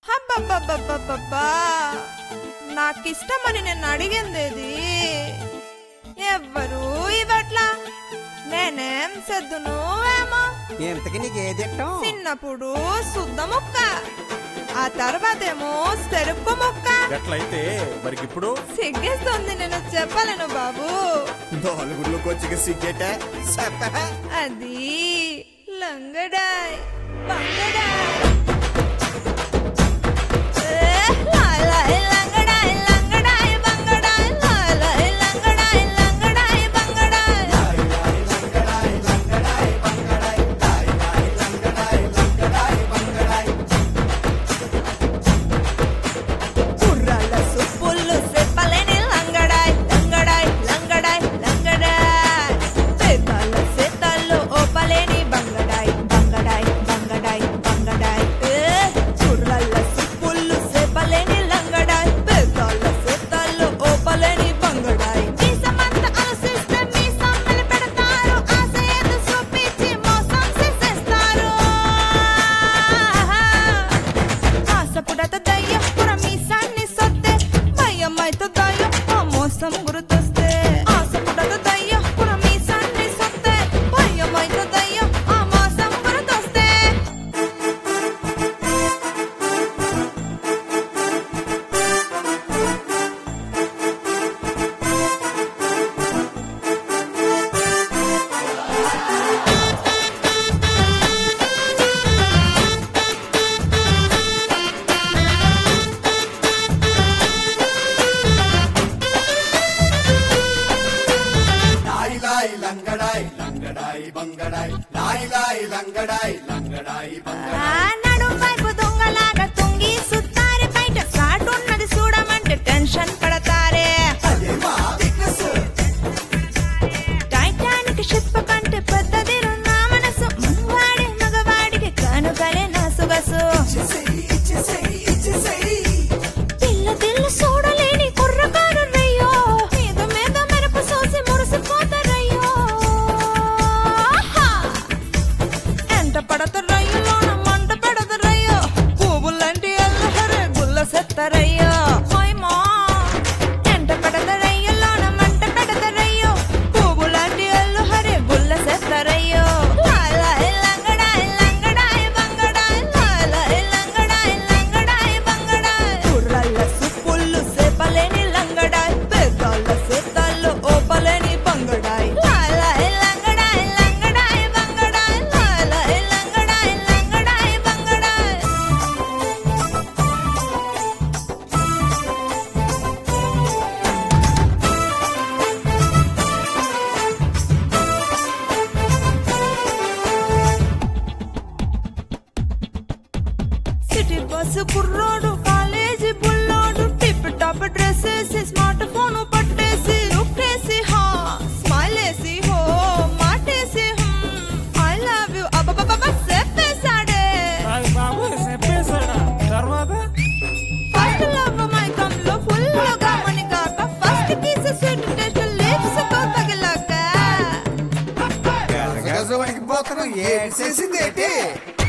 హబ్బబ్బబ్బబ్బబ్బబ్బా నాకిష్టమని నేను అడిగిందేది ఎవ్వరూ ఇవట్లా నేనేం సెద్దును ఏమో ఇంతకి నీకేదిట్టం చిన్నప్పుడు శుద్ధ ముక్క ఆ తర్వాతేమో సెరుకు ముక్క ఎట్లయితే మరికి ఇప్పుడు సిగ్గేస్తుంది నేను చెప్పలేను బాబు నాలుగులోకి వచ్చి సిగ్గేట అది లంగడాయ్ బంగడాయ్ ఏ, లాయ్ లాయ్ లంగడాయ్, లంగడాయ్, బంగడాయ్, లాయ్ లాయ్ లంగడాయ్, లంగడాయ్, బంగడాయ్. కుర్రాళ్ళ సుప్పుళ్ళు చెప్పలేని లంగడాయ్ లంగడాయ్ లంగడాయ్ లంగడాయ్ పేదాళ్ళ సేతాళ్ళు ఓపలేని బంగడాయ్ బంగడాయ్ బంగడాయ్ బంగడాయ్ ఏ, కుర్రాళ్ళ సుప్పుళ్ళు చెప్పలేని లంగడాయ్ పేదాళ్ళ సేతాళ్ళు ఓపలేని బంగడాయ్ మీసమంత ఆశిస్తే మీసం పెడతారు ఆశ ఏదో చూపించి మోసం చేసేస్తారు ఆశపుడత దయ్యం పుర మీసాన్ని సొత్తే భయం అయితే దయ్యం ఆ మోసం గుర్తొస్తే ఆశపుడత దయ్యం పుర మీసాన్ని సొత్తే భయం అయితే దయ్యం ఆ మోసం గుర్తొస్తే లాయి లాయి లంగడాయ్ లంగడాయి బంగడాయ్ లాయి లాయి లంగడాయ్ లంగడాయి ఆ నడుం వైపు దొంగలాగా తొంగి సుత్తారి బయట సాటున్నది చూడమంటే టెన్షన్ పడతారే టైటానిక్ షిప్ కంటే పెద్దది నా మనసు మగవాడి మగవాడికి కానుకలే నా సుగసు పిల్ల పిల్ల చూడలేని కుర్రకారు రయ్యో మీద మీద మెరపు సోసి మురిసిపోతారయ్యో ఎంట పడతారయ్యోన మంట పెడతారయ్యో పువ్వులంటి అల్లహరే గుల్ల సెత్తరయ్యో హోయ్ మా ఎంట పడతారయ్యోన మంట పెడతారయ్యో పువ్వులంటి అల్లహరే గుల్ల సెత్తరయ్యో లాయ్ లాయ్ లంగడాయ్ లంగడాయ్ బంగడాయ్ లాయ్ లాయ్ లంగడాయ్ లంగడాయ్ బంగడాయ్ కుర్రల్ల సుప్పుళ్ళు సేపలేని లంగడాయ్ పెద్దాళ్ళ సేతాళ్ళు ఓపలేని బంగడాయ్ లాయ్ లాయ్ లంగడాయ్ లంగడాయ్ బంగడాయ్ లాయ్ లాయ్ లంగడాయ్ లంగడాయ్ బంగడాయ్ సిటీ బస్సు కుర్రోడు కాలేజీ బుల్లోడు టిప్ టాప్ డ్రెస్ వేసి స్మార్ట్ ఫోన్ పట్టేసి లుక్కేసి హా స్మైల్ వేసి హో మాటేసి ఐ లవ్ యు అబ్బబ్బబ్బ చెప్పేశాడే అది బాబు చెప్పేశాడా తర్వాత ఫస్ట్ లవ్ మైకం లో ఫుల్ గా మని కాక first kiss sweet taste lips తో తగిలాక గజవానికి పోతున్నాం ఏం చేసింది ఏంటి